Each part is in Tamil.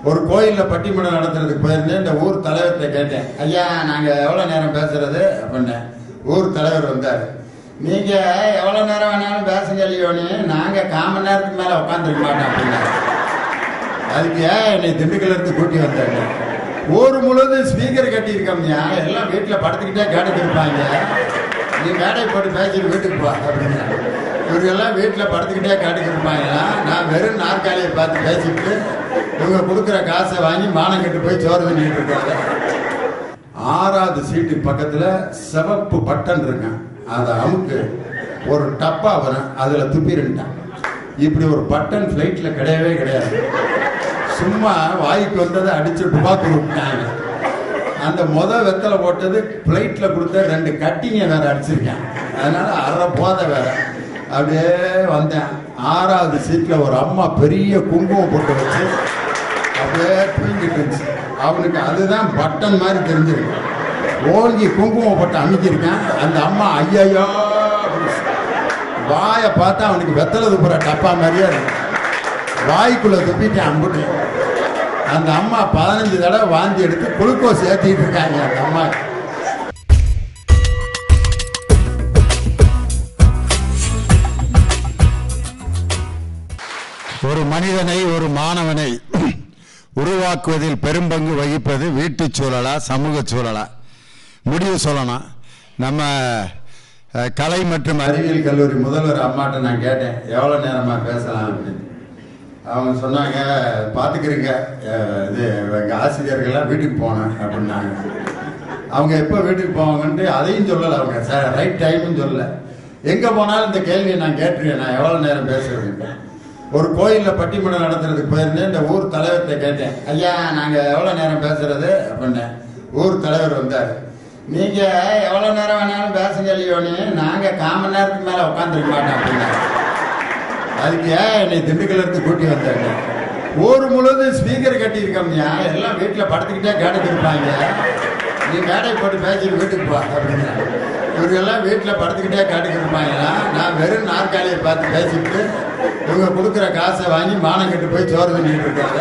ஒரு கோயில்ல பட்டிமன்றம் நடத்துறதுக்கு போயிருந்தேன் இந்த ஊர் தலைவர்கிட்ட கேட்டேன் ஐயா நாங்க எவ்வளவு நேரம் பேசுறது அப்படின்னேன் ஊர் தலைவர் வந்தார் நீங்க எவ்வளவு நேரம் வேணாலும் பேசுங்க இல்லையோன்னு நாங்க கால் மணி நேரத்துக்கு மேல உட்காந்துருக்க மாட்டோம் அப்படின்னாரு அதுக்கு ஏன் என்னை திண்டுக்கல்ல இருந்து கூட்டி வந்தாங்க ஊர் முழுவதும் ஸ்பீக்கர் கட்டியிருக்கோம்யா எல்லாம் வீட்டில் படுத்துக்கிட்டே கேட்டுட்டு இருப்பாங்க நீ மேடை போட்டு பேசிட்டு வீட்டுக்கு போ அப்படின்னா இவங்க எல்லாம் வீட்டில் படுத்துக்கிட்டே கேட்டுட்டு இருப்பாங்களா நான் வெறும் நாற்காலியை பார்த்து பேசிட்டு இவங்க கொடுக்குற காசை வாங்கி மானம் கட்டு போய் சோறு தண்ணிட்டு இருக்காங்க ஆறாவது சீட்டு பக்கத்துல சிவப்பு பட்டன் இருக்கேன் அதை அமுக்கு ஒரு டப்பா வரும் அதுல துப்பிருந்தான் இப்படி ஒரு பட்டன் ஃப்ளைட்ல கிடையவே கிடையாது சும்மா வாய்க்கு வந்ததை அடிச்சு டுபாக்கு விட்டாங்க அந்த முத வெத்தலை போட்டது பிளைட்ல கொடுத்த ரெண்டு கட்டிங்க வேற அடிச்சிருக்கேன் அதனால அரை போத வேற அப்படியே வந்தேன் ஆறாவது சீட்ல ஒரு அம்மா பெரிய குங்குமம் போட்டு வச்சு அப்படியே தூங்கிட்டு இருந்துச்சு அவனுக்கு அதுதான் பட்டன் மாதிரி தெரிஞ்சிருக்கு ஓங்கி குங்குமம் போட்டு அமைக்கிருக்கேன் அந்த அம்மா ஐயையோ வாயை பார்த்தா அவனுக்கு வெத்தலை துப்புற டப்பா மாதிரியே இருக்கு வாய்க்குள்ள துப்பிட்டேன் அம்புட்டு அந்த அம்மா பதினஞ்சு தடவை வாந்தி எடுத்து குளுக்கோஸ் ஏற்றிட்டு இருக்காங்க அந்த அம்மா ஒரு மனிதனை ஒரு மாணவனை உருவாக்குவதில் பெரும்பங்கு வகிப்பது வீட்டுச் சூழலா சமூக சூழலா முடிவு சொல்லணும் நம்ம அஹ், கலை மற்றும் அறி அறிவியல் கல்லூரி முதல்வர் அம்மாட்ட நான் கேட்டேன் எவ்வளோ நேரமா பேசலாம் அப்படின்னு அவங்க சொன்னாங்க பார்த்துக்கிறீங்க அஹ், இது எங்கள் ஆசிரியர்கள்லாம் வீட்டுக்கு போனேன் அப்படின்னாங்க அவங்க எப்போ வீட்டுக்கு போவாங்கன்ட்டு அதையும் சொல்லலை அவங்க சார் ரைட் டைம்னு சொல்லலை எங்கே போனாலும் இந்த கேள்வியை நான் கேட்டிருக்கேன் நான் எவ்வளோ நேரம் பேசுறேன் ஒரு கோயிலில் பட்டிமன்றம் நடத்துறதுக்கு போயிருந்தேன் இந்த ஊர் தலைவர்கிட்ட கேட்டேன் ஐயா நாங்கள் எவ்வளோ நேரம் பேசுறது அப்படின்னேன் ஊர் தலைவர் வந்தார் நீங்க எவ்வளவு நேரம் வேணாலும் பேசுங்க இல்லையோன்னு நாங்க கால் மணி நேரத்துக்கு மேல உட்காந்துருக்க மாட்டோம் அப்படின்னாரு அதுக்கு ஏன் என்னை திண்டுக்கல்ல இருந்து கூட்டி வந்தாங்க ஊர் முழுவதும் ஸ்பீக்கர் கட்டியிருக்கோம்யா எல்லாம் வீட்டில் படுத்துக்கிட்டே கேட்டுட்டு இருப்பாங்க நீ மேடை போட்டு பேசிட்டு வீட்டுக்கு போ அப்படின்னா இவங்க எல்லாம் வீட்டில் படுத்துக்கிட்டே கேட்டுட்டு இருப்பாங்களா நான் வெறும் நாற்காலியை பார்த்து பேசிட்டு இவங்க கொடுக்குற காசை வாங்கி மானம் கட்டு போய் சோறு தண்ணிட்டு இருக்காங்க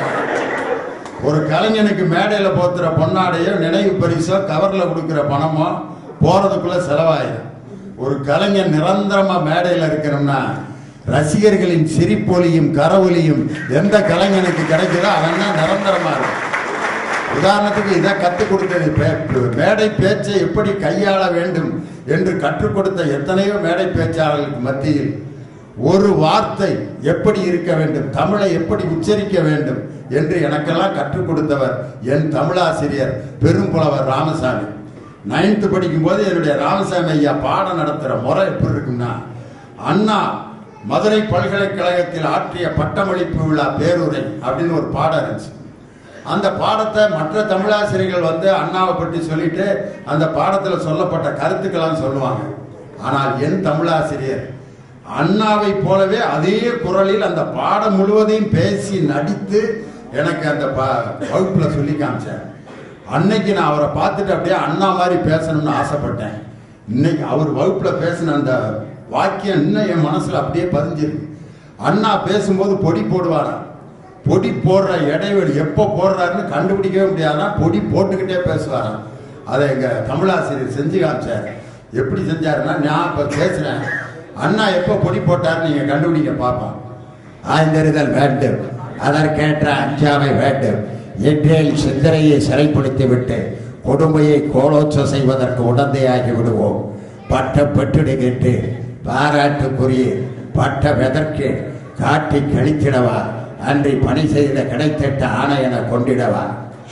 ஒரு கலைஞனுக்கு மேடையில போத்துற பொன்னாடையோ நினைவு பரிசோ கவர்ல கொடுக்கிற பணமோ போறதுக்குள்ள செலவாயிடும் ஒரு கலைஞன் நிரந்தரமா மேடையில இருக்கணும்னா ரசிகர்களின் சிரிப்பொலியும் கரவொலியும் எந்த கலைஞனுக்கு கிடைக்குதோ அவன் தான் நிரந்தரமா இருக்கும் உதாரணத்துக்கு இதை கற்றுக் கொடுத்தது பே- மேடை பேச்சை எப்படி கையாள வேண்டும் என்று கற்றுக் கொடுத்த எத்தனையோ மேடை பேச்சாளர்களுக்கு மத்தியில் ஒரு வார்த்தை எப்படி இருக்க வேண்டும் தமிழை எப்படி உச்சரிக்க வேண்டும் என்று எனக்கெல்லாம் கற்றுக் கொடுத்தவர் என் தமிழாசிரியர் பெரும்புலவர் ராமசாமி நைன்த்து படிக்கும்போது என்னுடைய ராமசாமி ஐயா பாடம் நடத்துகிற முறை எப்படி இருக்கும்னா அண்ணா மதுரை பல்கலைக்கழகத்தில் ஆற்றிய பட்டமளிப்பு விழா பேருரை அப்படின்னு ஒரு பாடம் இருந்துச்சு அந்த பாடத்தை மற்ற தமிழாசிரியர்கள் வந்து அண்ணாவை பற்றி சொல்லிட்டு அந்த பாடத்தில் சொல்லப்பட்ட கருத்துக்கெல்லாம் சொல்லுவாங்க ஆனால் என் தமிழாசிரியர் அண்ணாவை போலவே அதே குரலில் அந்த பாடம் முழுவதையும் பேசி நடித்து எனக்கு அந்த ப- வகுப்புல சொல்லி காமிச்சார் அன்னைக்கு நான் அவரை பார்த்துட்டு அப்படியே அண்ணா மாதிரி பேசணும்னு ஆசைப்பட்டேன் இன்னைக்கு அவர் வகுப்புல பேசின அந்த வாக்கியம் இன்னும் என் மனசுல அப்படியே பதிஞ்சிருக்கு அண்ணா பேசும்போது பொடி போடுவாராம் பொடி போடுற இடைவெளி எப்போ போடுறாருன்னு கண்டுபிடிக்கவே முடியாதான் பொடி போட்டுக்கிட்டே பேசுவாராம் அதை எங்க தமிழாசிரியர் செஞ்சு காமிச்சார் எப்படி செஞ்சாருன்னா நான் இப்ப பேசுறேன் அண்ணா எப்போ பொடி போட்டாருன்னு நீங்க கண்டுபிடிக்க பார்ப்போம் ஆய்ந்தறிதல் வேண்டும் அதற்கேற்ற அஞ்சாமை வேண்டும் என்றேல் சிந்தனையை சிறைப்படுத்தி விட்டு கொடுமையை கோலோச்ச செய்வதற்கு உடந்தையாகி விடுவோம் பட்டம் பெற்றிடுகின்று பாராட்டுக்குரிய பட்டம் எதற்கு காட்டி கழித்திடவா அன்றி பணி செய்த கிடைத்திட்ட ஆணை என கொண்டிடவா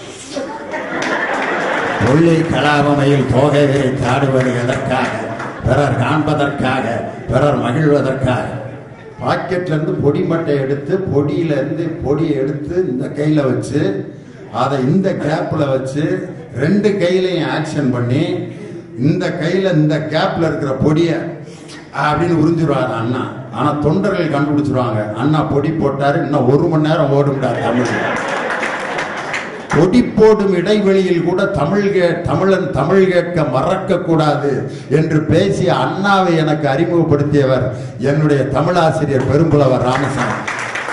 கொள்ளை கலாபமையில் தோகை தாடுவது எதற்காக பிறர் காண்பதற்காக பிறர் மகிழ்வதற்காக பாக்கெட்ல இருந்து பொடி மட்டை எடுத்து பொடியில இருந்து பொடியை எடுத்து இந்த கையில வச்சு அதை இந்த கேப்ல வச்சு ரெண்டு கையிலையும் ஆக்ஷன் பண்ணி இந்த கையில இந்த கேப்ல இருக்கிற பொடியை அப்படின்னு உறிஞ்சிருவாரு அண்ணா ஆனா தொண்டர்கள் கண்டுபிடிச்சிருவாங்க அண்ணா பொடி போட்டாரு இன்னும் ஒரு மணி நேரம் ஓடும்டார் தமிழ் கொடி போடும் இடைவெளியில் கூட தமிழ் கே- தமிழன் தமிழ் கேட்க மறக்க கூடாது என்று பேசிய அண்ணாவை எனக்கு அறிமுகப்படுத்தியவர் என்னுடைய தமிழாசிரியர் பெரும்புலவர் ராமசாமி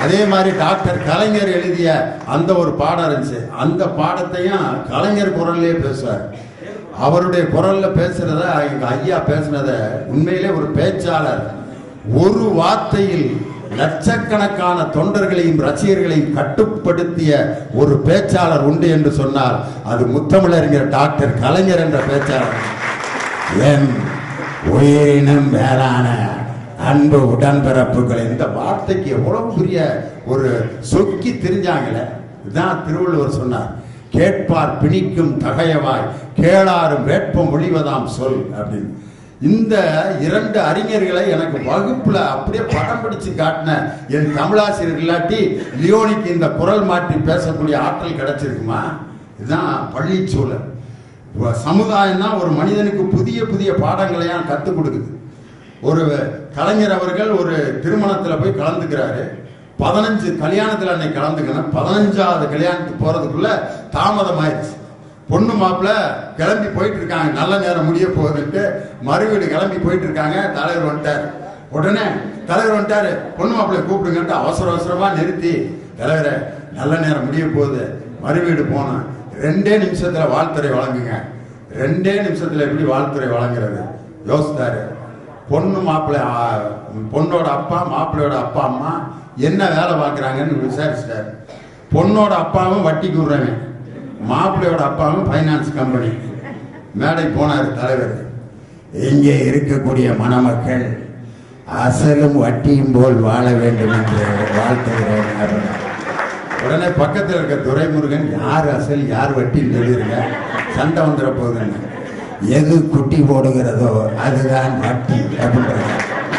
அதே மாதிரி டாக்டர் கலைஞர் எழுதிய அந்த ஒரு பாடம் இருந்துச்சு அந்த பாடத்தையும் கலைஞர் குரல்லே பேசுவார் அவருடைய குரல்ல பேசுறத எங்க ஐயா பேசுனத உண்மையிலே ஒரு பேச்சாளர் ஒரு வார்த்தையில் லட்சக்கணக்கான தொண்டர்களையும் ரசிகர்களையும் கட்டுப்படுத்திய ஒரு பேச்சாளர் உண்டு என்று சொன்னால் அது முத்தமிழறிஞர் டாக்டர் கலைஞர் என்ற பேச்சாளர் என் உயிரினும் மேலான அன்பு உடன்பிறப்புகள் இந்த வார்த்தைக்கு எவ்வளவு பெரிய ஒரு சொக்கி தெரிஞ்சாங்களே இதுதான் திருவள்ளுவர் சொன்னார் கேட்பார் பிணிக்கும் தகையவாய் கேளாரும் வேட்பம் ஒழிவதாம் சொல் அப்படின்னு இந்த இரண்டு அறிஞர்களை எனக்கு வகுப்புல அப்படியே படம் பிடிச்சு காட்டின என் தமிழாசிரியர் இல்லாட்டி லியோனிக்கு இந்த குரல் மாற்றி பேசக்கூடிய ஆற்றல் கிடைச்சிருக்குமா இதுதான் பள்ளிச்சூழல் சமுதாயம் தான் ஒரு மனிதனுக்கு புதிய புதிய பாடங்களையும் கற்றுக் கொடுக்குது ஒரு கலைஞர் அவர்கள் ஒரு திருமணத்தில் போய் கலந்துக்கிறாரு பதினஞ்சு கல்யாணத்தில் அன்னைக்கு கலந்துக்கணும் பதினஞ்சாவது கல்யாணத்துக்கு போறதுக்குள்ள தாமதம் ஆயிடுச்சு பொண்ணு மாப்பிள்ள கிளம்பி போயிட்டு இருக்காங்க நல்ல நேரம் முடிய போகுதுன்ட்டு மறுவீடு கிளம்பி போயிட்டு இருக்காங்க தலைவர் வந்துட்டார் உடனே தலைவர் வந்துட்டாரு பொண்ணு மாப்பிள்ளை கூப்பிடுங்கன்ட்டு அவசர அவசரமா நிறுத்தி தலைவரே நல்ல நேரம் முடிய போகுது மறுவீடு போனோம் ரெண்டே நிமிஷத்துல வாழ்த்துறை வழங்குங்க ரெண்டே நிமிஷத்துல எப்படி வாழ்த்துறை வழங்குறது யோசித்தாரு பொண்ணு மாப்பிள்ளை ஆ, பொண்ணோட அப்பா மாப்பிள்ளையோட அப்பா அம்மா என்ன வேலை பார்க்குறாங்கன்னு விசாரிச்சிட்டாரு பொண்ணோட அப்பாவும் வட்டிக்கு விடுறவன் மாப்பிள்ளையோட அப்பாவும் ஃபைனான்ஸ் கம்பெனி மேடை போனார் தலைவர் இங்கே இருக்கக்கூடிய மணமக்கள் அசலும் வட்டியும் போல் வாழ வேண்டும் என்று வாழ்த்துகிறேன் அப்படின்னார். உடனே பக்கத்தில் இருக்க துரைமுருகன் யார் அசல் யார் வட்டின்னு சொல்லிருங்க சண்டை வந்துட போகுதுன்னு எது குட்டி போடுகிறதோ அதுதான் வட்டி அப்படின்றாங்க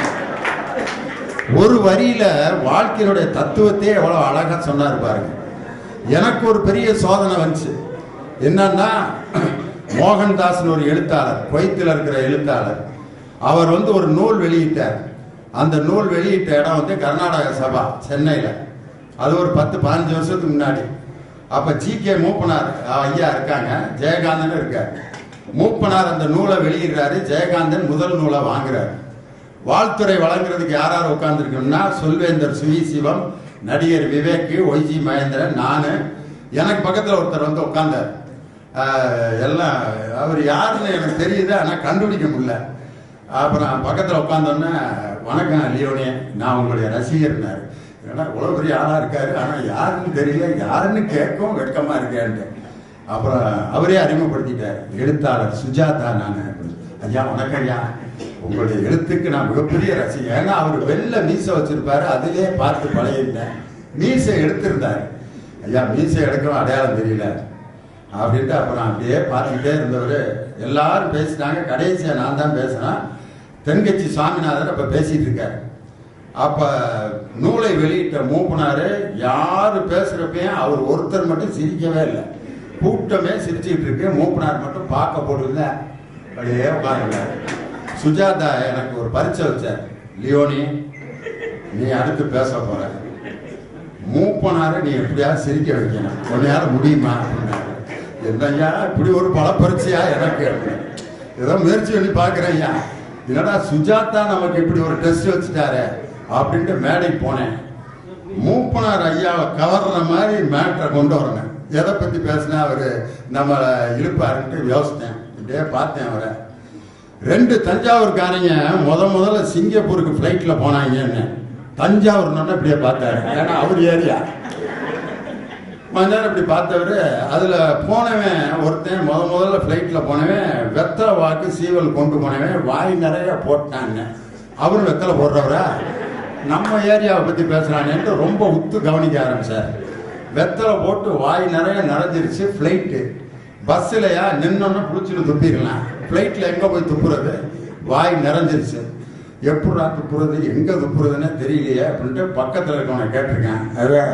ஒரு வரியில வாழ்க்கையினுடைய தத்துவத்தை எவ்வளவு அழகா சொன்னார் பாருங்க எனக்கு ஒரு பெரிய சோதனை வந்துச்சு என்னன்னா மோகன்தாஸ்னு ஒரு எழுத்தாளர் குவைத்தில் இருக்கிற எழுத்தாளர் அவர் வந்து ஒரு நூல் வெளியிட்டார் அந்த நூல் வெளியிட்ட இடம் வந்து கர்நாடக சபா சென்னையில அது ஒரு பத்து பதினஞ்சு வருஷத்துக்கு முன்னாடி அப்ப ஜி கே மூப்பனார் ஐயா இருக்காங்க ஜெயகாந்தன் இருக்கார் மூப்பனார் அந்த நூலை வெளியிடுறாரு ஜெயகாந்தன் முதல் நூலை வாங்குறாரு வாழ்த்துறை வழங்குறதுக்கு யார் யார் உட்காந்துருக்கோம்னா சொல்வேந்தர் சுவி சிவம் நடிகர் விவேக் ஒய்ஜி மகேந்திரன் நான் எனக்கு பக்கத்தில் ஒருத்தர் வந்து உட்காந்தார் ஆஹ் எல்லாம் அவர் யாருன்னு எனக்கு தெரியுது ஆனால் கண்டுபிடிக்க முடியல அப்புறம் பக்கத்தில் உட்காந்தோன்னே வணக்கம் லியோனே நான் உங்களுடைய ரசிகர்னாரு ஏன்னா இவ்வளோ பெரிய ஆளாக இருக்காரு ஆனால் யாருன்னு தெரியல யாருன்னு கேட்கவும் வெட்கமாக இருக்கேன்ட்டு அப்புறம் அவரே அறிமுகப்படுத்திட்டார் எழுத்தாளர் சுஜாதா நான் ஐயா வணக்கம் ஐயா உங்களுடைய எழுத்துக்கு நான் மிகப்பெரிய ரசிகன் ஏன்னா அவர் வெள்ளை மீசை வச்சிருப்பாரு அதிலே பார்த்து பழகிட்டேன் மீசை எடுத்திருந்தாரு ஐயா மீசை எடுக்கவும் அடையாளம் தெரியல அப்படின்ட்டு அப்புறம் அப்படியே பார்த்துக்கிட்டே இருந்தவர் எல்லாரும் பேசினாங்க கடைசியா நான் தான் பேசினேன் தென்கட்சி சுவாமிநாதன் அப்ப பேசிட்டு இருக்காரு அப்ப நூலை வெளியிட்ட மூப்பனாரு யாரு பேசுறப்பையும் அவர் ஒருத்தர் மட்டும் சிரிக்கவே இல்லை கூட்டமே சிரிச்சுக்கிட்டு இருக்கு மூப்பனார் மட்டும் பார்க்க போட்டுல அப்படியே உட்காந்துருக்காரு சுஜாதா எனக்கு ஒரு பரீட்சை வச்சார் லியோனி நீ அடுத்து பேச போற மூப்பனார நீ எப்படியாவது சிரிக்க வைக்கணும் உன்னையால முடியுமா அப்படின்னாரு. என்னய்யா இப்படி ஒரு பல பரீட்சையா எனக்கு அப்படின்னு. ஏதோ முயற்சி பண்ணி பார்க்கிறேன் ஐயா என்னடா சுஜாதா நமக்கு இப்படி ஒரு டெஸ்ட் வச்சுட்டாரு அப்படின்ட்டு மேடைக்கு போனேன் மூப்பனார் ஐயாவை கவர்ற மாதிரி மேட்டரை கொண்டு வரணும் எதை பத்தி பேசினா அவரு நம்மளை இழுப்பாருன்ட்டு யோசித்தேன் இப்படியே பார்த்தேன் அவரை ரெண்டு தஞ்சாவூர்காரங்க முத முதல்ல சிங்கப்பூருக்கு ஃப்ளைட்ல போனாங்கன்னு தஞ்சாவூர்னு இப்படியே பார்த்தாரு ஏன்னா அவர் ஏரியா கொஞ்ச நேரம் இப்படி பார்த்தவர் அதுல போனவன் ஒருத்தன் முத முதல்ல ஃப்ளைட்ல போனவன் வெத்தலை வாக்கு சீவல் கொண்டு போனவன் வாய் நிறைய போட்டாங்க அவரும் வெத்தலை போடுறவரா நம்ம ஏரியாவை பத்தி பேசுறானேன்ட்டு ரொம்ப உத்து கவனிக்க ஆரம்பிச்சார் வெத்தலை போட்டு வாய் நிறைய நிறைஞ்சிருச்சு ஃப்ளைட்டு பஸ்ஸிலையா நின்னோன்னு புடிச்சுட்டு துப்பிடலாம் ஃப்ளைட்டில் எங்கே போய் துப்புறது வாய் நிறைஞ்சிருச்சு எப்படா துப்புறது எங்கே துப்புறதுன்னே தெரியலையே அப்படின்ட்டு பக்கத்தில் இருக்கவனை கேட்டிருக்கேன்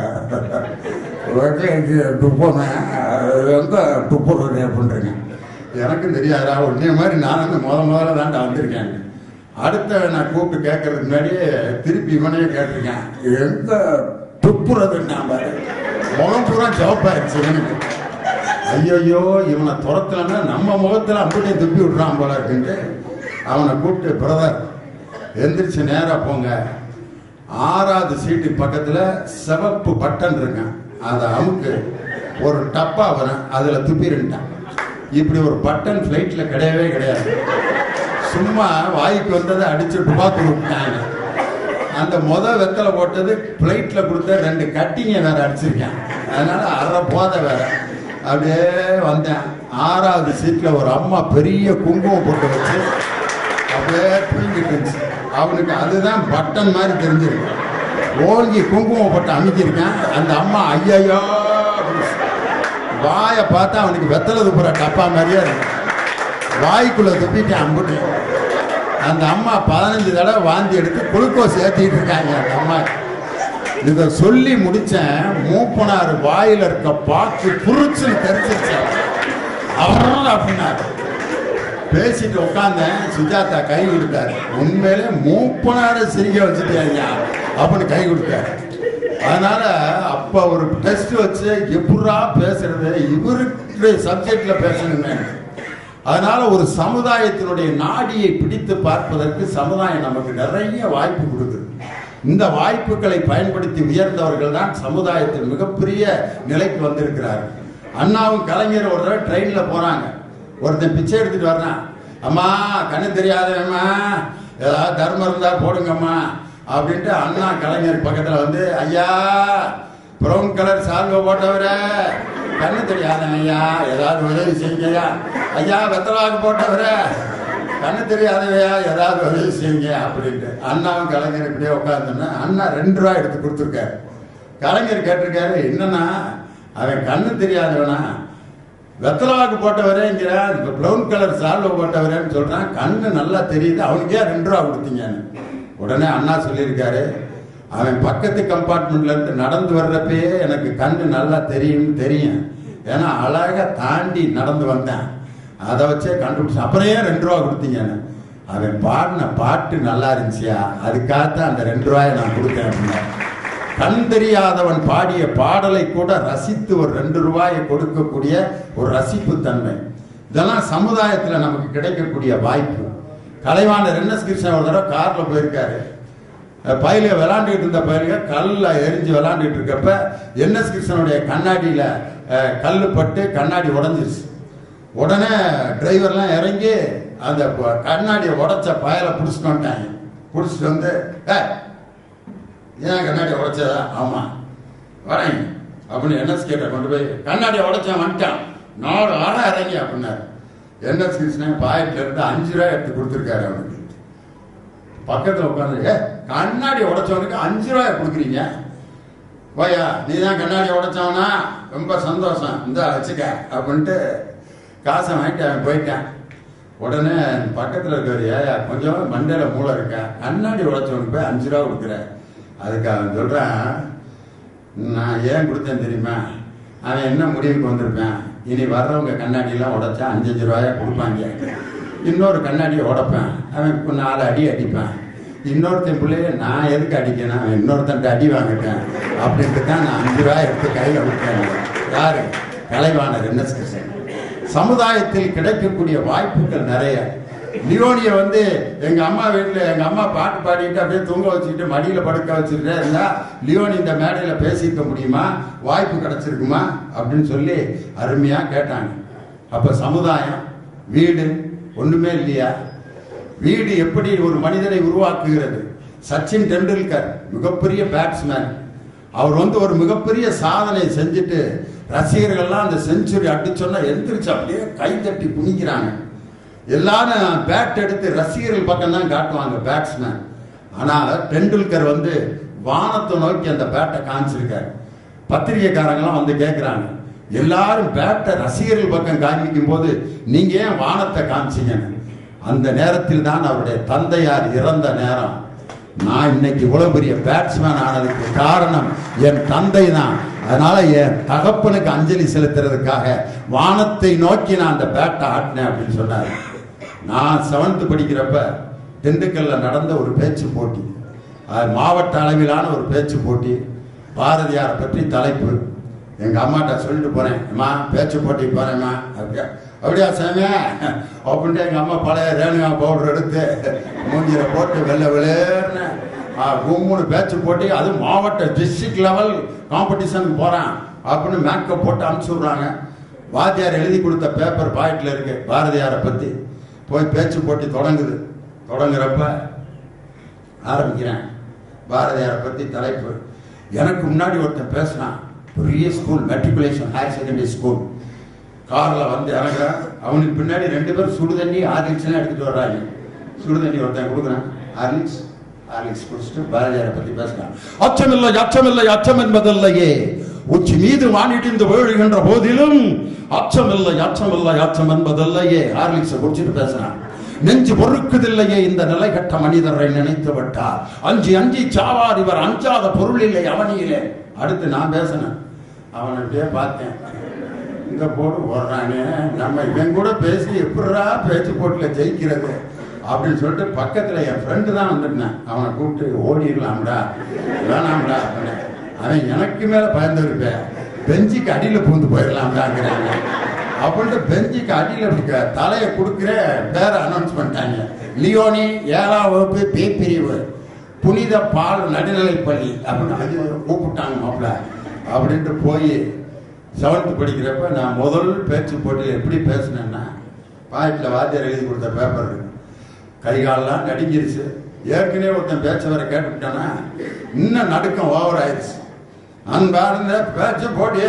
துப்புனேன் எங்கே துப்புறது அப்படின்றீங்க எனக்கும் தெரியாதா உன்னைய மாதிரி நானும் முத முதல்ல தாண்டா வந்திருக்கேன் அடுத்த நான் கூப்பிட்டு கேட்கறதுக்கு முன்னாடியே திருப்பி இவனையே கேட்டிருக்கேன் எங்க துப்புறதுன்னா பாரு முகம் பூரா சிவப்பாயிருச்சு இவனுக்கு ஐயோ இவனை துரத்தலன்னா நம்ம முகத்துல அப்படியே துப்பி விடுறான் போல இருக்குன்ட்டு அவனை கூப்பிட்டு பிரதர் எந்திரிச்சு நேரா போங்க ஆறாவது சீட்டு பக்கத்துல சிவப்பு பட்டன் இருக்கேன் அதை அமுக்கு ஒரு டப்பா வரும் அதுல துப்பிருந்துட்டான் இப்படி ஒரு பட்டன் ஃப்ளைட்ல கிடையவே கிடையாது சும்மா வாய்க்கு வந்ததை அடிச்சு டுபாக்கு விட்டாங்க அந்த முத வெத்தலை போட்டது பிளைட்ல கொடுத்த ரெண்டு கட்டிங்க வேற அடிச்சிருக்கேன் அதனால அரை போதை வேற அப்படியே வந்தேன் ஆறாவது சீட்ல ஒரு அம்மா பெரிய குங்குமம் போட்டு வச்சு அப்படியே தூங்கிட்டு இருந்துச்சு அவனுக்கு அதுதான் பட்டன் மாதிரி தெரிஞ்சிருக்கு ஓங்கி குங்குமம் போட்டு அமைக்கிருக்கேன் அந்த அம்மா ஐயையோ வாயை பார்த்தா அவனுக்கு வெத்தலை துப்புற டப்பா மாதிரியே இருக்கு வாய்க்குள்ள துப்பிட்டேன் அம்புட்டு அந்த அம்மா பதினஞ்சு தடவை வாந்தி எடுத்து குளுக்கோஸ் ஏற்றிட்டு இருக்காங்க அந்த அம்மா இதை சொல்லி முடிச்சேன் மூப்பனார் வாயில இருக்க பாக்கு புரிச்சு தெரிச்சிருச்சு அவர் அப்படின்னாரு பேசிட்டு உட்காந்தேன் சுஜாதா கை கொடுத்தாரு உண்மையிலே மூப்பனார சிரிக்க வச்சுட்டாங்க அப்படின்னு கை கொடுத்தாரு அதனால அப்ப ஒரு டெஸ்ட் வச்சு எப்படா பேசுறது இவருடைய சப்ஜெக்ட்ல பேசணுமே அதனால ஒரு சமுதாயத்தினுடைய நாடியை பிடித்து பார்ப்பதற்கு சமுதாயம் நமக்கு நிறைய வாய்ப்பு கொடுக்குது இந்த வாய்ப்புகளை பயன்படுத்தி உயர்ந்தவர்கள் தான் சமுதாயத்தில் மிகப்பெரிய நிலைக்கு வந்திருக்கிறார்கள் அண்ணாவும் கலைஞர் ஒரு தடவை ட்ரெயின்ல போறாங்க ஒருத்தன் பிச்சை எடுத்துட்டு வர்றான் அம்மா கண்ணு தெரியாதவம்மா ஏதாவது தர்மம் இருந்தா போடுங்கம்மா அப்படின்ட்டு அண்ணா கலைஞர் பக்கத்துல வந்து ஐயா ப்ரௌன் கலர் சால்வை போட்டவரே கண்ணு தெரியாதவன் ஐயா ஏதாவது உதவி செய்யுங்கய்யா ஐயா வெத்தலாக்கு போட்டவரே கண்ணு தெரியாதவையா ஏதாவது உதவி செய்யுங்க அப்படின்ட்டு அண்ணாவும் கலைஞர் இப்படியே உட்காந்துன்னா அண்ணா ரெண்டு ரூபா எடுத்து கொடுத்துருக்காரு கலைஞர் கேட்டிருக்காரு என்னன்னா அவன் கண்ணு தெரியாதவனா வெத்தலாக்கு போட்டவரேங்கிற இப்போ ப்ரௌன் கலர் சால்வை போட்டவரேன்னு சொல்றான் கண்ணு நல்லா தெரியுது அவனுக்கே ரெண்டு ரூபா கொடுத்தீங்கன்னு உடனே அண்ணா சொல்லியிருக்காரு அவன் பக்கத்து கம்பார்ட்மெண்ட்ல இருந்து நடந்து வர்றப்பயே எனக்கு கண்ணு நல்லா தெரியும்னு தெரியும் ஏன்னா அழகா தாண்டி நடந்து வந்தேன் அதை வச்சே கண்டுபிடிச்சு அப்புறம் ஏன் ரெண்டு ரூபா கொடுத்தீங்கன்னு அவன் பாடின பாட்டு நல்லா இருந்துச்சியா அதுக்காகத்தான் அந்த ரெண்டு ரூபாயை நான் கொடுத்தேன் அப்படின்னா கண் தெரியாதவன் பாடிய பாடலை கூட ரசித்து ஒரு ரெண்டு ரூபாயை கொடுக்கக்கூடிய ஒரு ரசிப்பு தன்மை இதெல்லாம் சமுதாயத்துல நமக்கு கிடைக்கக்கூடிய வாய்ப்பு கலைவாணர் என் எஸ் கிருஷ்ணன் ஒரு தடவை கார்ல போயிருக்காரு பயில விளாண்டுட்டு இருந்த பயிலுக கல்ல எரிஞ்சு விளாண்டுட்டு இருக்கப்ப என் எஸ் கிருஷ்ணனுடைய கண்ணாடியில அஹ், கல்லு பட்டு கண்ணாடி உடைஞ்சிருச்சு உடனே டிரைவர்லாம் இறங்கி அந்த ப- கண்ணாடியை உடைச்ச பயலை பிடிச்சிட்டு வந்துட்டாங்க பிடிச்சிட்டு வந்து "ஏய், ஏன் கண்ணாடியை உடைச்சதா ஆமா வரேன் அப்படின்னு என்எஸ் கேட்ட கொண்டு போய் கண்ணாடியை உடைச்சேன் வந்துட்டான் நாலு ஆளா இறங்கி அப்படின்னாரு என்எஸ் கிருஷ்ணன் பாயத்துல இருந்து அஞ்சு ரூபாய் எடுத்து கொடுத்துருக்காரு அவனுக்கு பக்கத்துல உட்காந்து ஏ கண்ணாடி உடைச்சவனுக்கு அஞ்சு ரூபாய் கொடுக்குறீங்க போயா நீ தான் கண்ணாடி உடைச்சவனா ரொம்ப சந்தோஷம் இந்த வச்சுக்க அப்படின்ட்டு காசை வாங்கிட்டு அவன் போயிட்டான் உடனே பக்கத்தில் இருக்கிற ஏயா கொஞ்சம் மண்டையில மூளை இருக்கா கண்ணாடி உடைச்சவனுக்கு போய் அஞ்சு ரூபா கொடுக்குற அதுக்கு அவன் சொல்றான் நான் ஏன் கொடுத்தேன் தெரியுமா அவன் என்ன முடிவுக்கு வந்திருப்பேன் இனி வர்றவங்க கண்ணாடியெல்லாம் உடைச்சா அஞ்சஞ்சு ரூபாயா கொடுப்பாங்க இன்னொரு கண்ணாடியை உடைப்பேன் அவன் இப்போ நாலு அடி அடிப்பேன் இன்னொருத்தன் பிள்ளைய நான் எதுக்கு அடிக்கணும் அவன் இன்னொருத்தன் அடி வாங்கிட்டேன் அப்படின்ட்டு தான் நான் அஞ்சு ரூபாய் எடுத்து கையில் விட்டேன் யாரு கலைவாணர் என்ன கிருஷ்ணன் சமுதாயத்தில் கிடைக்கக்கூடிய வாய்ப்புகள் நிறைய லியோனிய வந்து எங்க அம்மா வீட்டுல எங்க அம்மா பாட்டு பாடிட்டு அப்படியே தூங்க வச்சுக்கிட்டு மடியில படுக்க வச்சுக்கிட்டே இருந்தா லியோனி இந்த மேடையில பேசிக்க முடியுமா வாய்ப்பு கிடைச்சிருக்குமா அப்படின்னு சொல்லி அருமையா கேட்டாங்க அப்ப சமுதாயம் வீடு ஒண்ணுமே இல்லையா வீடு எப்படி ஒரு மனிதனை உருவாக்குகிறது சச்சின் டெண்டுல்கர் மிகப்பெரிய பேட்ஸ்மேன் அவர் வந்து ஒரு மிகப்பெரிய சாதனை செஞ்சுட்டு ரசிகர்கள்லாம் அந்த செஞ்சுரி அடிச்சோன்னா எந்திரிச்சு அப்படியே கை தட்டி குனிக்கிறாங்க எல்லாரும் பேட் எடுத்து ரசிகர்கள் பக்கம் தான் காட்டுவாங்க பேட்ஸ்மேன் ஆனா டெண்டுல்கர் வந்து வானத்தை நோக்கி அந்த பேட்டை காமிச்சிருக்காரு பத்திரிகைக்காரங்களாம் வந்து கேட்குறாங்க எல்லாரும் பேட்டை ரசிகர்கள் பக்கம் காமிக்கும் போது நீங்க ஏன் வானத்தை காமிச்சீங்கன்னு அந்த நேரத்தில் தான் அவருடைய தந்தையார் இறந்த நேரம் நான் இன்னைக்கு இவ்வளவு பெரிய பேட்ஸ்மேன் ஆனதுக்கு காரணம் என் தந்தை தான் அதனால என் தகப்பனுக்கு அஞ்சலி செலுத்துறதுக்காக வானத்தை நோக்கி நான் அந்த பேட்டை ஆட்டினேன் அப்படின்னு சொன்னாரு நான் செவன்த் படிக்கிறப்ப திண்டுக்கல்ல நடந்த ஒரு பேச்சு போட்டி அது மாவட்ட அளவிலான ஒரு பேச்சு போட்டி பாரதியாரை பற்றி தலைப்பு எங்க அம்மாட்ட சொல்லிட்டு போறேன் அம்மா பேச்சு போட்டி போறேம்மா அப்படியா அப்படியா சாமி அப்படின்ட்டு எங்க அம்மா பழைய ரேணுகா பவுடர் எடுத்து மூஞ்சில போட்டு வெள்ளை வெளேர்னு மூணு பேட்ச் போட்டு அது மாவட்ட டிஸ்ட்ரிக்ட் லெவல் காம்படிஷனுக்கு போறான் அப்படின்னு மேக்கப் போட்டு அனுப்பிச்சு விடுறாங்க வாத்தியார் எழுதி கொடுத்த பேப்பர் பாக்கெட்ல இருக்கு பாரதியாரை பத்தி போய் பேச்சு போட்டி தொடங்குது தொடங்குறப்ப ஆரம்பிக்கிறேன் பாரதியாரை பத்தி தலைப்பு எனக்கு முன்னாடி ஒருத்தன் பேசினான் பெரிய school matriculation higher secondary school கார்ல வந்து இறங்குறான் அவனுக்கு பின்னாடி ரெண்டு பேரும் சுடு தண்ணி ஹார்லிக்ஸ் எல்லாம் எடுத்துட்டு வர்றாங்க சுடு தண்ணி ஒருத்தன் கொடுக்குறான் ஹார்லிக்ஸ் ஹார்லிக்ஸ் குடிச்சிட்டு பாரதியாரை பத்தி பேசுறான் அச்சமில்லை அச்சமில்லை அச்சம் என்பதில்லையே உச்சி மீது வானிட்டு வீழுகின்ற போதிலும் அச்சமில்லை அச்சமில்லை அச்சம் என்பதில்லையே ஹார்லிக்ஸை குடிச்சிட்டு பேசுறான் நெஞ்சு பொறுக்குதில்லையே இந்த நிலை கட்ட மனிதரை நினைத்து விட்டார் அஞ்சு அஞ்சி சாவார் இவர் அஞ்சாத பொருள் இல்லை அவனியிலே அடுத்து நான் பேசினேன் அவனை அப்படியே பார்த்தேன் இந்த போட்டு ஓடுறாங்க நம்ம இவன் கூட பேசி எப்படிடா பேச்சு போட்டுல ஜெயிக்கிறது அப்படின்னு சொல்லிட்டு பக்கத்துல என் ஃப்ரெண்டு தான் வந்துட்டேன் அவனை கூப்பிட்டு ஓடிடலாம்டா வேணாம்டா அப்படின்னேன். அவன் எனக்கு மேல பயந்து இருப்பேன் பெஞ்சுக்கு அடியில பூந்து போயிடலாம்டாங்கிறாங்க அப்படின்ட்டு பெஞ்சுக்கு அடியில இப்படி க- தலையை கொடுக்குற பேரை அனௌன்ஸ் பண்ணிட்டாங்க லியோனி ஏழாம் வகுப்பு பி பிரிவு புனித பால் நடுநிலைப்பள்ளி அப்படின்னு அது கூப்பிட்டாங்க மாப்பிள்ள அப்படின்ட்டு போய் செவன்த் படிக்கிறப்ப நான் முதல் பேச்சு போட்டியில் எப்படி பேசினேன்னா பாக்கெட்டில் வாத்தியார் எழுதி கொடுத்த பேப்பர் இருக்கு கை காலெல்லாம் நடுங்கிருச்சு ஏற்கனவே ஒருத்தன் பேச்ச வர கேட்டுவிட்டானா இன்னும் நடுக்கம் ஓவர் ஆயிடுச்சு அன்பார்ந்த பேச்சு போட்டிய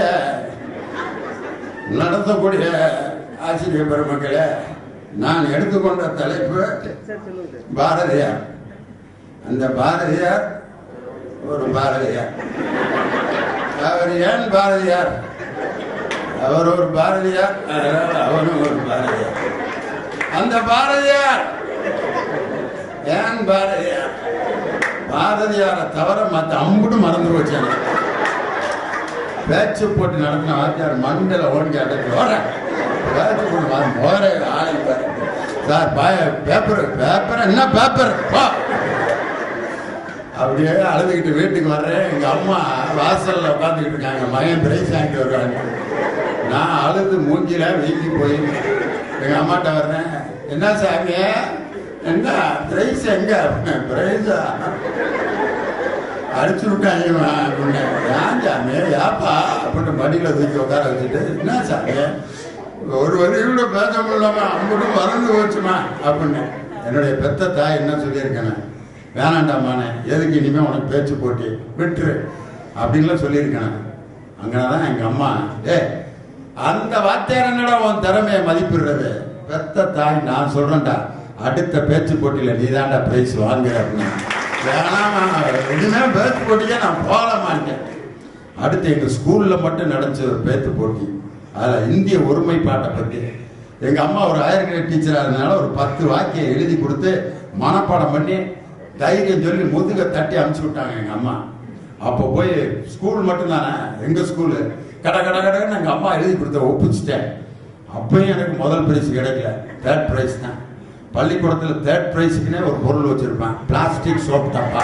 நடத்தக்கூடிய ஆசிரியர் பெருமக்களே நான் எடுத்துக்கொண்ட தலைப்பு பாரதியார் அந்த பாரதியார் ஒரு பாரதியார் அவர் ஏன் பாரதியார் அவர் ஒரு பாரதியார் அதனால அவனும் ஒரு பாரதியார் அந்த பாரதியார் ஏன் பாரதியார் பாரதியாரை தவிர மற்ற அம்புட்டு மறந்து போச்சாங்க பேச்சு போட்டு நடத்தின வாத்தியார் மண்டல ஓடி அடைச்சு ஓட பேச்சு போட்டு போற ஆளை பாரு. சார் பாய பேப்பர் பேப்பர் என்ன பேப்பர் போ அப்படியே அழுதுகிட்டு வீட்டுக்கு வர்றேன் எங்க அம்மா வாசல்ல உட்காந்துக்கிட்டு இருக்காங்க மகன் பிரைஸ் வாங்கிட்டு வருவாங்க நான் அழுது மூஞ்சில வீங்கி போய் எங்க அம்மாட்ட வர்றேன் என்ன சாமி என்ன பிரைஸ் எங்க பிரைஸா அடிச்சு விட்டாங்க இவன் அப்படின்னு ஏன் சாமி ஏப்பா அப்படின்னு மடியில தூக்கி உட்கார வச்சுட்டு என்ன சாமி ஒரு வரி கூட பேச முடியலாமா அம்புட்டு மறந்து போச்சுமா அப்படின்னு என்னுடைய பெத்த தாய் என்ன சொல்லியிருக்கேன் வேணாண்டாமானே எதுக்கு இனிமே உனக்கு பேச்சு போட்டி விட்டுரு அப்படின்லாம் சொல்லியிருக்கேன் அங்கதான் எங்க அம்மா ஏ அந்த வார்த்தையார் என்னடா உன் திறமையை மதிப்பிடுறது பெத்த தாய் நான் சொல்றேன்டா அடுத்த பேச்சு போட்டியில நீதான்டா பிரைஸ் வாங்குற அப்படின்னு வேணாமா இனிமே பேச்சு போட்டிக்கே நான் போக மாட்டேன் அடுத்து எங்க ஸ்கூல்ல மட்டும் நடந்துச்சு ஒரு பேத்து போட்டி அதுல இந்திய ஒருமைப்பாட்டை பத்தி எங்க அம்மா ஒரு ஹையர் கிரேட் டீச்சரா இருந்தனால ஒரு பத்து வாக்கியம் எழுதி கொடுத்து மனப்பாடம் பண்ணி தைரியம் சொல்லி முதுக தட்டி அனுப்பிச்சு விட்டாங்க எங்க அம்மா அப்போ போய் ஸ்கூல் மட்டும் தானே எங்க ஸ்கூலு கட கட கடன்னு எங்க அம்மா எழுதி கொடுத்த ஒப்பிச்சிட்டேன் அப்பயும் எனக்கு முதல் பிரைஸ் கிடைக்கல தேர்ட் பிரைஸ் தான் பள்ளிக்கூடத்துல தேர்ட் பிரைஸுக்குனே ஒரு பொருள் வச்சிருப்பேன் பிளாஸ்டிக் சோப் டப்பா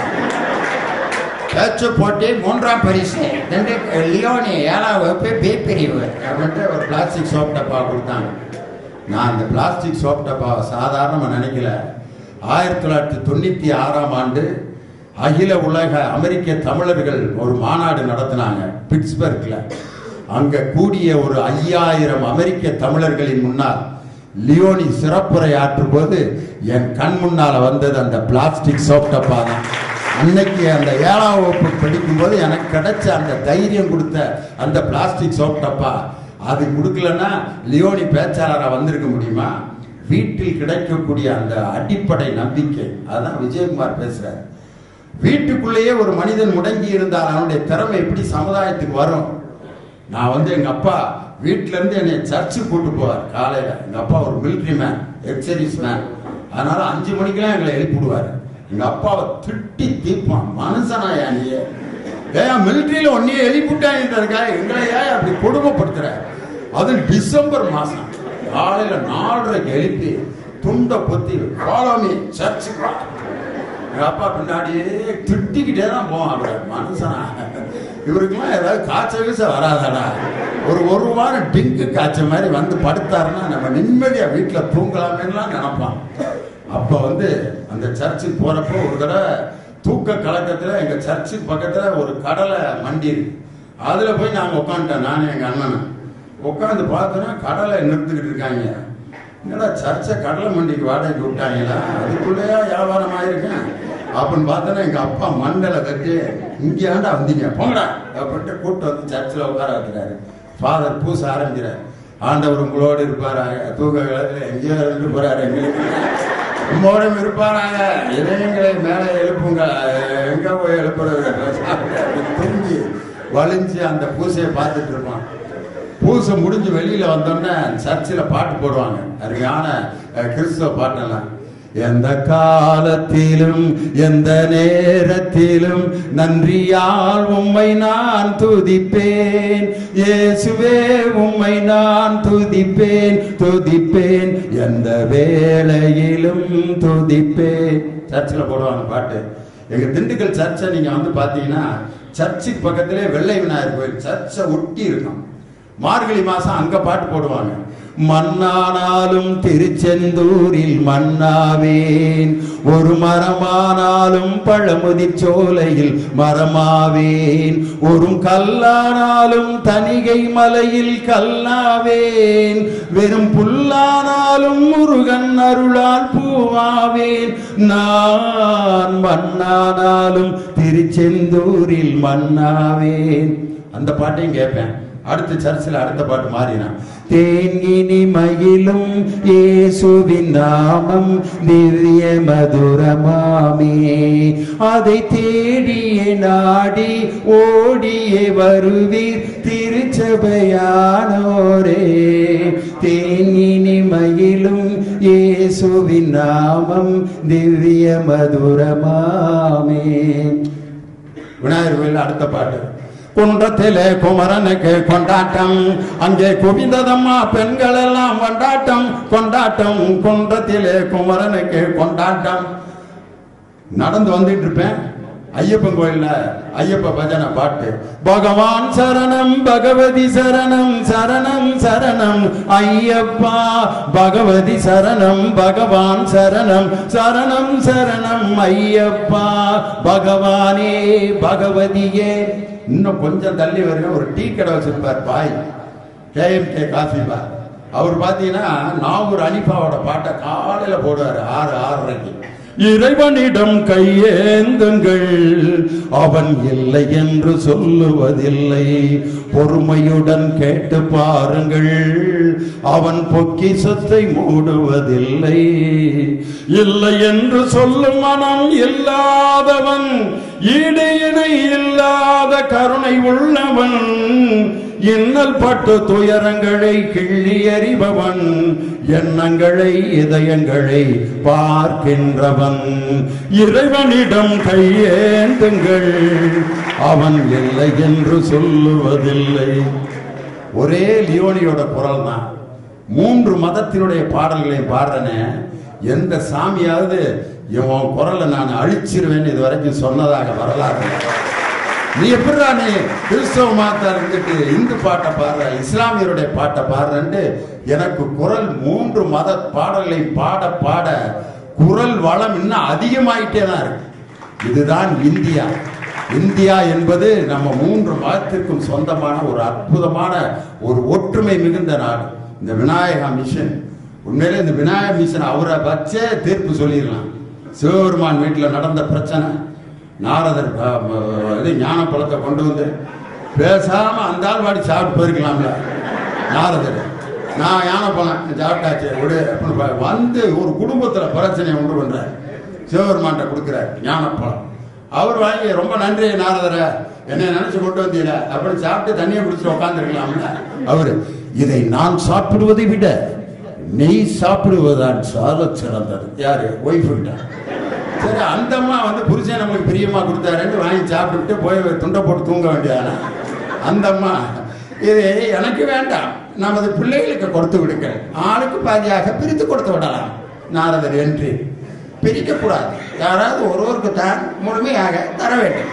பேச்சு போட்டி மூன்றாம் பரிசு ரெண்டு லியோனி ஏழாம் வகுப்பு பி பிரிவு அப்படின்ட்டு ஒரு பிளாஸ்டிக் சோப் டப்பா கொடுத்தாங்க நான் அந்த பிளாஸ்டிக் சோப் டப்பாவை சாதாரணமாக நினைக்கல ஆயிரத்தி தொள்ளாயிரத்தி தொண்ணூற்றி ஆறாம் ஆண்டு அகில உலக அமெரிக்க தமிழர்கள் ஒரு மாநாடு நடத்தினாங்க பிட்ஸ்பர்க்ல அங்க கூடிய ஒரு ஐயாயிரம் அமெரிக்க தமிழர்களின் முன்னால் லியோனி சிறப்புரை ஆற்றும் போது என் கண் முன்னால வந்தது அந்த பிளாஸ்டிக் சோப் டப்பா தான் அன்னைக்கு அந்த ஏழாம் வகுப்பு படிக்கும்போது எனக்கு கிடைச்ச அந்த தைரியம் கொடுத்த அந்த பிளாஸ்டிக் சோப் டப்பா அது கொடுக்கலன்னா லியோனி பேச்சாளராக வந்திருக்க முடியுமா வீட்டில் கிடைக்கக்கூடிய அந்த அடிப்படை நம்பிக்கை அதான் விஜயகுமார் பேசுறாரு வீட்டுக்குள்ளேயே ஒரு மனிதன் முடங்கி இருந்தால் அவனுடைய திறமை எப்படி சமுதாயத்துக்கு வரும் நான் வந்து எங்க அப்பா வீட்ல இருந்து என்னை சர்ச்சு கூட்டு போவார் காலையில எங்க அப்பா ஒரு மிலிட்ரி மேன் எக்ஸர்வீஸ் மேன் அதனால அஞ்சு மணிக்கெல்லாம் எங்களை எழுப்பிடுவாரு எங்க அப்பாவை திட்டி தீர்ப்பான் மனுஷனா நீ ஏன் மிலிட்ரியில ஒன்னையே எழுப்பிட்டாங்கிறதுக்காக எங்களை ஏன் அப்படி கொடுமைப்படுத்துற அது டிசம்பர் மாசம் காலையில நாலரைக்கு எழுப்பி துண்டை பொத்தி ஃபாலோ மீ சர்ச்சுக்கு வா எங்க அப்பா பின்னாடியே திட்டிக்கிட்டே தான் போவான் அவர் மனுஷனா இவருக்கெல்லாம் ஏதாவது காய்ச்ச வீச வராதாடா ஒரு ஒரு வாரம் டிங்கு காய்ச்ச மாதிரி வந்து படுத்தாருன்னா நம்ம நிம்மதியா வீட்டுல தூங்கலாமேலாம் நினைப்பான் அப்ப வந்து அந்த சர்ச்சுக்கு போறப்போ ஒரு தடவை தூக்க கலக்கத்துல எங்க சர்ச்சுக்கு பக்கத்துல ஒரு கடலை மண்டி இருக்கு அதுல போய் நாங்க உட்காந்துட்டோம் நானும் எங்க அண்ணனும் உட்காந்து பார்த்தோன்னா கடலை நிறுத்துக்கிட்டு இருக்காங்க என்னடா சர்ச்சை கடலை மண்டிக்கு வாடகைக்கு விட்டாங்களா அதுக்குள்ளேயா வியாபாரம் ஆயிருக்கேன் அப்படின்னு பார்த்தோன்னா எங்க அப்பா மண்டலை கட்டி இங்கேயாண்டா வந்தீங்க போங்கடா அப்படின்ட்டு கூப்பிட்டு வந்து சர்ச்சில் உட்கார வைக்கிறாரு ஃபாதர் பூச ஆரம்பிக்கிறார் ஆண்டவர் உங்களோடு இருப்பாராங்க தூக்க காலத்தில் எங்கேயோ இருந்து போறாரு எங்களுக்கு உம்மோடும் இருப்பாராங்க இதயங்களை மேலே எழுப்புங்க எங்க போய் எழுப்புறது திரும்பி வலிஞ்சு அந்த பூசையை பார்த்துட்டு இருப்பான் பூசை முடிஞ்சு வெளியில வந்தோடனே சர்ச்சில் பாட்டு போடுவாங்க அருமையான அஹ், கிறிஸ்துவ பாட்டெல்லாம் எந்த காலத்திலும் எந்த நேரத்திலும் நன்றியால் உம்மை நான் துதிப்பேன் இயேசுவே உம்மை நான் துதிப்பேன் துதிப்பேன் எந்த வேளையிலும் துதிப்பேன் சர்ச்சில் போடுவாங்க பாட்டு எங்க திண்டுக்கல் சர்ச்சை நீங்க வந்து பாத்தீங்கன்னா சர்ச்சுக்கு பக்கத்திலே வெள்ளை விநாயகர் கோயில் சர்ச்சை ஒட்டி இருக்கும் மார்கழி மாசம் அங்க பாட்டு போடுவாங்க மண்ணானாலும் திருச்செந்தூரில் மண்ணாவேன் ஒரு மரமானாலும் பழமுதிர் சோலையில் மரமாவேன் ஒரு கல்லானாலும் தனிகை மலையில் கல்லாவேன் வெறும் புல்லானாலும் முருகன் அருளால் பூவாவேன் நான் மண்ணானாலும் திருச்செந்தூரில் மண்ணாவேன் அந்த பாட்டையும் கேட்பேன் அடுத்த சர்ச்சில் அடுத்த பாட்டு மாறினான் தேங்கினி மயிலும் இயேசுவின் நாமம் திவ்ய மதுரமாமே அதை தேடியே நாடி ஓடியே வருவீர் திருச்சபையானோரே தேங்கினி மயிலும் இயேசுவின் நாமம் திவ்ய மதுரமாமே விநாயகர் கோயில் அடுத்த பாட்டு குன்றத்திலே குமரனுக்கு கொண்டாட்டம் அங்கே குவிந்ததம்மா பெண்கள் எல்லாம் கொண்டாட்டம் கொண்டாட்டம் குன்றத்திலே குமரனுக்கு கொண்டாட்டம் நடந்து வந்துட்டு இருப்பேன் ஐயப்பன் கோயில்ல ஐயப்ப பஜனை பாட்டு பகவான் சரணம் பகவதி சரணம் சரணம் சரணம் ஐயப்பா பகவதி சரணம் பகவான் சரணம் சரணம் சரணம் ஐயப்பா பகவானே பகவதியே இன்னும் கொஞ்சம் தள்ளி வருங்க ஒரு டீ கடை வச்சிருப்பார் பாய் கேஎம்கே காஃபி பார் அவர் பார்த்தீங்கன்னா நாகூர் அனிஃபாவோட பாட்டை காலையில் போடுவார் ஆறு ஆறரைக்கு இறைவனிடம் கையேந்துங்கள் அவன் இல்லை என்று சொல்லுவதில்லை பொறுமையுடன் கேட்டு பாருங்கள் அவன் பொக்கிசத்தை மூடுவதில்லை இல்லை என்று சொல்லும் மனம் இல்லாதவன் ஈடு இணை இல்லாத கருணை உள்ளவன் இன்னல் பட்டு துயரங்களை கிள்ளி எறிபவன் எண்ணங்களை இதயங்களை பார்க்கின்றவன் இறைவனிடம் கையேந்துங்கள் அவன் இல்லை என்று சொல்லுவதில்லை ஒரே லியோனியோட குரல் தான் மூன்று மதத்தினுடைய பாடல்களை பாடுறனே எந்த சாமியாவது இவன் குரலை நான் அழிச்சிருவேன்னு இது வரைக்கும் சொன்னதாக வரலாறு இல்லை. நீ எப்படிடா நீ கிறிஸ்தவ மாத்தா இருந்துட்டு இந்து பாட்டை பாடுற இஸ்லாமியருடைய பாட்டை பாடுறன்ட்டு எனக்கு குரல் மூன்று மத பாடல்களை பாட பாட குரல் வளம் இன்னும் அதிகமாயிட்டே தான் இருக்கு இதுதான் இந்தியா இந்தியா என்பது நம்ம மூன்று மதத்திற்கும் சொந்தமான ஒரு அற்புதமான ஒரு ஒற்றுமை மிகுந்த நாடு இந்த விநாயகா மிஷன் உண்மையிலே இந்த விநாயக மிஷன் அவரை வச்சே தீர்ப்பு சொல்லிடலாம் சிவபெருமான் வீட்டில் நடந்த பிரச்சனை நாரதர் அஹ், அஹ், இது ஞான பழத்தை கொண்டு வந்து பேசாம அந்த ஆள் வாடி சாப்பிட்டு போயிருக்கலாம்ல நாரதர் நான் யானை பழம் சாப்பிட்டாச்சு விடு அப்படின்னு ப- வந்து ஒரு குடும்பத்துல பிரச்சனையை உண்டு பண்றாரு சிவபெருமான்ட்ட கொடுக்குறாரு ஞானப்பழம் அவர் வாங்கி ரொம்ப நன்றி நாரதர என்னை நினைச்சு கொண்டு வந்தீங்க அப்படின்னு சாப்பிட்டு தண்ணியை குடிச்சு உட்காந்துருக்கலாம்ல அவரு இதை நான் சாப்பிடுவதை விட நீ சாப்பிடுவதுதான் சால சிறந்தது யாரு ஒய்ஃபு கிட்ட சரி அந்த அம்மா வந்து புருஷன் நம்மளுக்கு பிரியமா கொடுத்தாருன்னு வாங்கி சாப்பிட்டுட்டு போய் துண்டை போட்டு தூங்க வேண்டியதான அந்த அம்மா இது எனக்கு வேண்டாம் நமது பிள்ளைகளுக்கு கொடுத்து விடுங்கள் ஆளுக்கு பாதியாக பிரித்து கொடுத்து விடலாம் நாரதர் என்று பிரிக்க கூடாது யாராவது ஒருவருக்கு தான் முழுமையாக தர வேண்டும்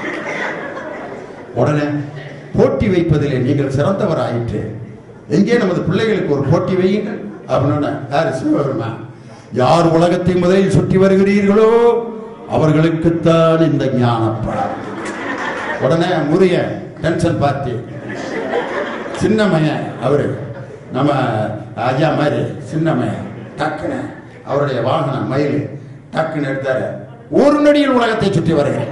உடனே போட்டி வைப்பதிலே நீங்கள் சிறந்தவர் ஆயிற்று எங்கே நமது பிள்ளைகளுக்கு ஒரு போட்டி வையுங்கள் அப்படின்னு யாரு சிவபெருமா யார் உலகத்தை முதலில் சுற்றி வருகிறீர்களோ அவர்களுக்குத்தான் இந்த ஞானப்பழம் உடனே முருகன் டென்ஷன் பார்ட்டி சின்ன மையன் அவரு நம்ம ஐயா மாதிரி சின்ன மையன் டக்குன்னு அவருடைய வாகனம் மயில் டக்குன்னு எடுத்தாரு ஒரு நடியில் உலகத்தை சுற்றி வருகிறேன்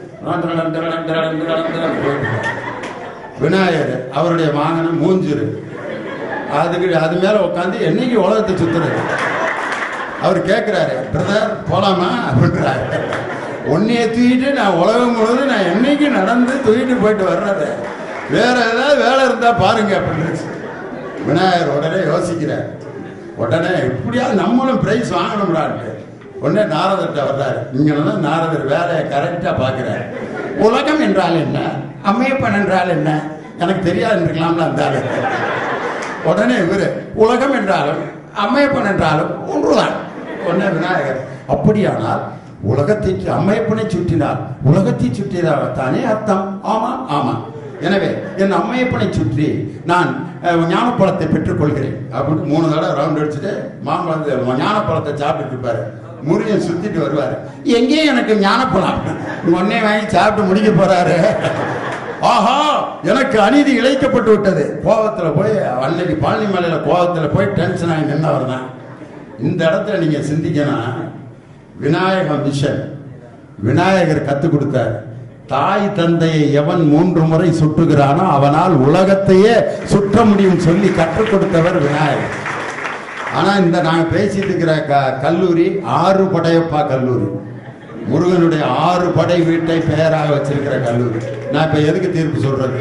விநாயகர் அவருடைய வாகனம் மூஞ்சிரு அதுக்கு அது மேல உட்காந்து என்னைக்கு உலகத்தை சுத்துறது அவர் கேட்கிறாரு பிரதர் போலாமா அப்படின்றாரு உன்னைய தூக்கிட்டு நான் உலகம் முழுவதும் நான் என்னைக்கு நடந்து தூக்கிட்டு போயிட்டு வர்றது வேற ஏதாவது வேலை இருந்தா பாருங்க அப்படின்னு விநாயகர் உடனே யோசிக்கிறார் உடனே எப்படியாவது நம்மளும் பிரைஸ் வாங்கணும்டான்ட்டு உடனே நாரதர்கிட்ட வர்றாரு இங்க தான் நாரதர் வேலையை கரெக்டா பாக்குறாரு உலகம் என்றால் என்ன அம்மையப்பன் என்றால் என்ன எனக்கு தெரியாது இருக்கலாம்ல அந்த ஆளு. உடனே இவரு உலகம் என்றாலும் அம்மையப்பன் என்றாலும் ஒன்றுதான் உடனே விநாயகர் அப்படியானால் உலகத்தை சு- அம்மையப்பனை சுற்றினார் உலகத்தை சுற்றியதாகத்தானே அர்த்தம் ஆமாம் ஆமாம் எனவே என் அம்மையப்பனை சுற்றி நான் அஹ், ஞானப்பழத்தை பெற்றுக்கொள்கிறேன் அப்படின்னு மூணு தடவை ரவுண்ட் அடிச்சுட்டு மாம்பழத்தை ஞானப்பழத்தை சாப்பிட்டுட்டு இருப்பாரு முருகன் சுத்திட்டு வருவாரு எங்கேயும் எனக்கு ஞானப்பழம் உடனே வாங்கி சாப்பிட்டு முடிக்க போறாரு ஆஹா எனக்கு அநீதி இழைக்கப்பட்டு விட்டது கோபத்துல போய் அன்னைக்கு பழனி மலையில கோபத்துல போய் டென்ஷன் ஆகி நின்றவர் தான் இந்த இடத்துல நீங்க சிந்திக்கணும் விநாயக மிஷன் விநாயகர் கத்துக் கொடுத்தார் தாய் தந்தையை எவன் மூன்று முறை சுட்டுகிறானோ அவனால் உலகத்தையே சுற்ற முடியும் சொல்லி கற்றுக் கொடுத்தவர் விநாயகர் ஆனா இந்த நாங்க பேசிட்டு இருக்கிற க- கல்லூரி ஆறு படையப்பா கல்லூரி முருகனுடைய ஆறு படை வீட்டை பெயராக வச்சிருக்கிற கல்லூரி நான் இப்ப எதுக்கு தீர்ப்பு சொல்றது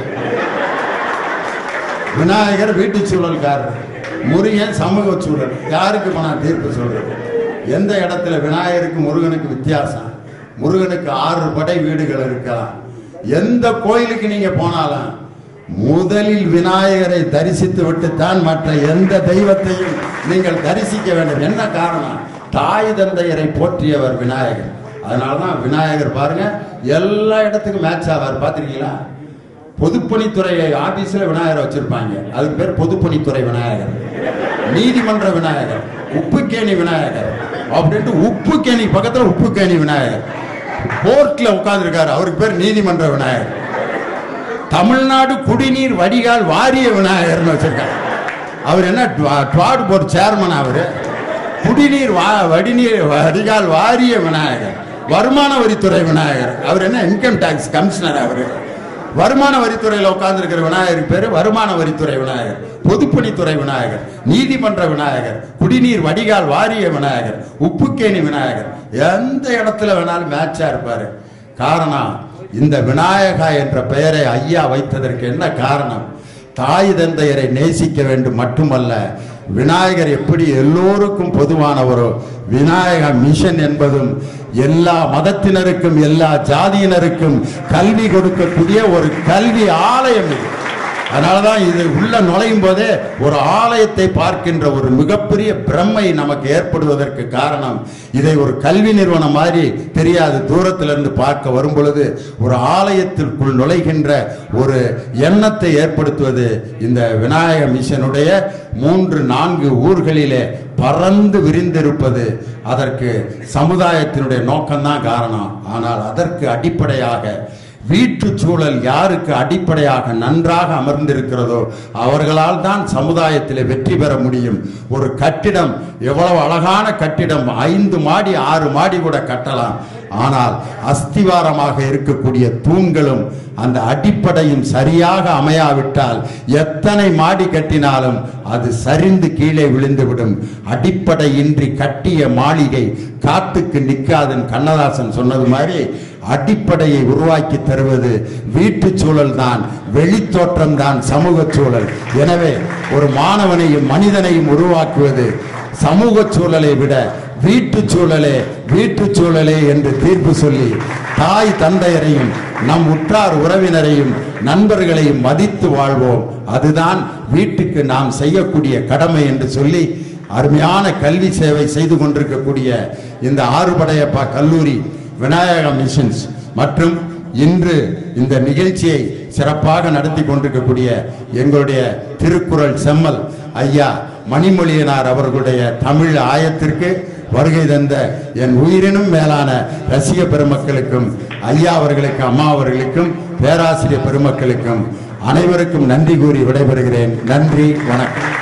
விநாயகர் வீட்டு சூழல்காரர் முருகன் சமூக சூழல் யாருக்கு இப்ப நான் தீர்ப்பு சொல்றது எந்த இடத்துல விநாயகருக்கு முருகனுக்கு வித்தியாசம் முருகனுக்கு ஆறு படை வீடுகள் இருக்கலாம் எந்த கோயிலுக்கு நீங்க போனாலும் முதலில் விநாயகரை தரிசித்து விட்டுத்தான் மற்ற எந்த தெய்வத்தையும் நீங்கள் தரிசிக்க வேண்டும் என்ன காரணம் தாய் தந்தையரை போற்றியவர் விநாயகர் அதனாலதான் விநாயகர் பாருங்க எல்லா இடத்துக்கும் மேட்ச் ஆவார் பார்த்திருக்கீங்களா பொதுப்பணித்துறை ஆபீஸ்ல விநாயகரை வச்சிருப்பாங்க அதுக்கு பேர் பொதுப்பணித்துறை விநாயகர் நீதிமன்ற விநாயகர் உப்புக்கேணி விநாயகர் அப்படின்ட்டு உப்புக்கேணி பக்கத்துல உப்புக்கேணி விநாயகர் கோர்ட்ல உட்கார்ந்திருக்காரு அவருக்கு பேர் நீதிமன்ற விநாயகர் தமிழ்நாடு குடிநீர் வடிகால் வாரிய விநாயகர்னு வச்சிருக்காரு அவர் என்ன ட்வார்டு போர்டு சேர்மன் அவரு குடிநீர் வா வடிநீர் வடிகால் வாரிய விநாயகர் வருமான வரித்துறை விநாயகர் அவர் என்ன இன்கம் டாக்ஸ் கமிஷனர் அவரு வருமான வரித்துறையில் உட்கார்ந்திருக்கிற விநாயகர் பேரு வருமான வரித்துறை விநாயகர் பொதுப்பணித்துறை விநாயகர் நீதிமன்ற விநாயகர் குடிநீர் வடிகால் வாரிய விநாயகர் உப்புக்கேணி விநாயகர் எந்த இடத்துல வேணாலும் மேட்சா இருப்பாரு காரணம் இந்த விநாயகா என்ற பெயரை ஐயா வைத்ததற்கு என்ன காரணம் தாய் தந்தையரை நேசிக்க வேண்டும் மட்டுமல்ல விநாயகர் எப்படி எல்லோருக்கும் பொதுவானவரோ விநாயக மிஷன் என்பதும் எல்லா மதத்தினருக்கும் எல்லா ஜாதியினருக்கும் கல்வி கொடுக்கக்கூடிய ஒரு கல்வி ஆலயம் இது அதனாலதான் இது உள்ள நுழையும் போதே ஒரு ஆலயத்தை பார்க்கின்ற ஒரு மிகப்பெரிய பிரம்மை நமக்கு ஏற்படுவதற்கு காரணம் இதை ஒரு கல்வி நிறுவனம் மாதிரி தெரியாது தூரத்துல இருந்து பார்க்க வரும் பொழுது ஒரு ஆலயத்திற்குள் நுழைகின்ற ஒரு எண்ணத்தை ஏற்படுத்துவது இந்த விநாயக மிஷனுடைய மூன்று நான்கு ஊர்களிலே பறந்து விரிந்திருப்பது அதற்கு சமுதாயத்தினுடைய நோக்கம்தான் காரணம் ஆனால் அதற்கு அடிப்படையாக வீட்டு சூழல் யாருக்கு அடிப்படையாக நன்றாக அமர்ந்திருக்கிறதோ அவர்களால் தான் சமுதாயத்தில் வெற்றி பெற முடியும் ஒரு கட்டிடம் எவ்வளவு அழகான கட்டிடம் ஐந்து மாடி ஆறு மாடி கூட கட்டலாம் ஆனால் அஸ்திவாரமாக இருக்கக்கூடிய தூண்களும் அந்த அடிப்படையும் சரியாக அமையாவிட்டால் எத்தனை மாடி கட்டினாலும் அது சரிந்து கீழே விழுந்துவிடும் அடிப்படையின்றி கட்டிய மாளிகை காத்துக்கு நிற்காதன் கண்ணதாசன் சொன்னது மாதிரி அடிப்படையை உருவாக்கி தருவது வீட்டு சூழல் தான் வெளித்தோற்றம் தான் சமூக சூழல் எனவே ஒரு மாணவனையும் மனிதனையும் உருவாக்குவது சமூக சூழலை விட வீட்டு சூழலே வீட்டு சூழலே என்று தீர்ப்பு சொல்லி தாய் தந்தையரையும் நம் உற்றார் உறவினரையும் நண்பர்களையும் மதித்து வாழ்வோம் அதுதான் வீட்டுக்கு நாம் செய்யக்கூடிய கடமை என்று சொல்லி அருமையான கல்வி சேவை செய்து கொண்டிருக்கக்கூடிய இந்த ஆறுபடையப்பா கல்லூரி விநாயக மிஷன்ஸ் மற்றும் இன்று இந்த நிகழ்ச்சியை சிறப்பாக நடத்தி கொண்டிருக்கக்கூடிய எங்களுடைய திருக்குறள் செம்மல் ஐயா மணிமொழியனார் அவர்களுடைய தமிழ் ஆயத்திற்கு வருகை தந்த என் உயிரினும் மேலான ரசிக பெருமக்களுக்கும் ஐயா அவர்களுக்கும் அம்மா அவர்களுக்கும் பேராசிரியர் பெருமக்களுக்கும் அனைவருக்கும் நன்றி கூறி விடைபெறுகிறேன் நன்றி வணக்கம்